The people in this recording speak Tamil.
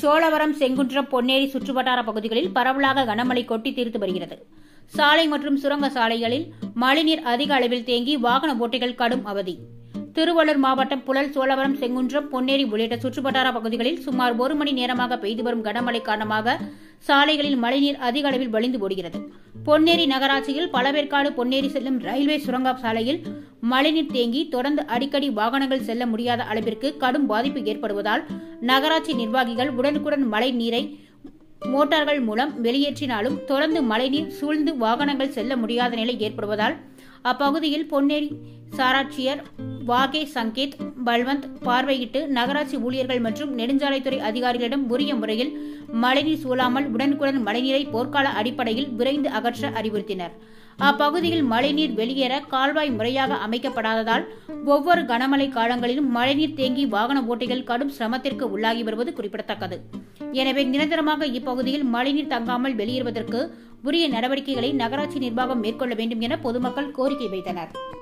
சோழவரம் செங்குன்றம் பொன்னேரி சுற்றுவட்டார பகுதிகளில் பரவலாக கனமழை கொட்டி தீர்த்து வருகிறது சாலை மற்றும் சுரங்க சாலைகளில் மழைநீர் அதிக அளவில் தேங்கி வாகன ஓட்டிகள் கடும் அவதி திருவள்ளூர் மாவட்டம் புழல் சோழவரம் செங்குன்றம் பொன்னேரி உள்ளிட்ட சுற்றுவட்டார பகுதிகளில் சுமார் ஒரு மணி நேரமாக பெய்து வரும் கனமழை காரணமாக சாலைகளில் மழைநீர் அதிக அளவில் வழிந்து ஓடுகிறது பொன்னேரி நகராட்சியில் பழவேற்காடு பொன்னேரி செல்லும் ரயில்வே சுரங்க சாலையில் மழைநீர் தேங்கி தொடர்ந்து அடிக்கடி வாகனங்கள் செல்ல முடியாத அளவிற்கு கடும் பாதிப்பு ஏற்படுவதால் நகராட்சி நிர்வாகிகள் உடனுக்குடன் மழை நீரை மோட்டார்கள் மூலம் வெளியேற்றினாலும் தொடர்ந்து மழைநீர் சூழ்ந்து வாகனங்கள் செல்ல முடியாத நிலை ஏற்படுவதால் அப்பகுதியில் பொன்னேரி சாராட்சியர் வாகே சங்கேத் பல்வந்த் பார்வையிட்டு நகராட்சி ஊழியர்கள் மற்றும் நெடுஞ்சாலைத்துறை அதிகாரிகளிடம் உரிய முறையில் மழைநீர் சூழாமல் உடனுக்குடன் மழைநீரை போர்க்கால அடிப்படையில் விரைந்து அகற்ற அறிவுறுத்தினர் அப்பகுதியில் மழைநீர் வெளியேற கால்வாய் முறையாக அமைக்கப்படாததால் ஒவ்வொரு கனமழை காலங்களிலும் மழைநீர் தேங்கி வாகன ஓட்டிகள் கடும் சிரமத்திற்கு உள்ளாகி வருவது குறிப்பிடத்தக்கது எனவே நிரந்தரமாக இப்பகுதியில் மழைநீர் தங்காமல் வெளியேறுவதற்கு உரிய நடவடிக்கைகளை நகராட்சி நிர்வாகம் மேற்கொள்ள வேண்டும் என பொதுமக்கள் கோரிக்கை வைத்தனர்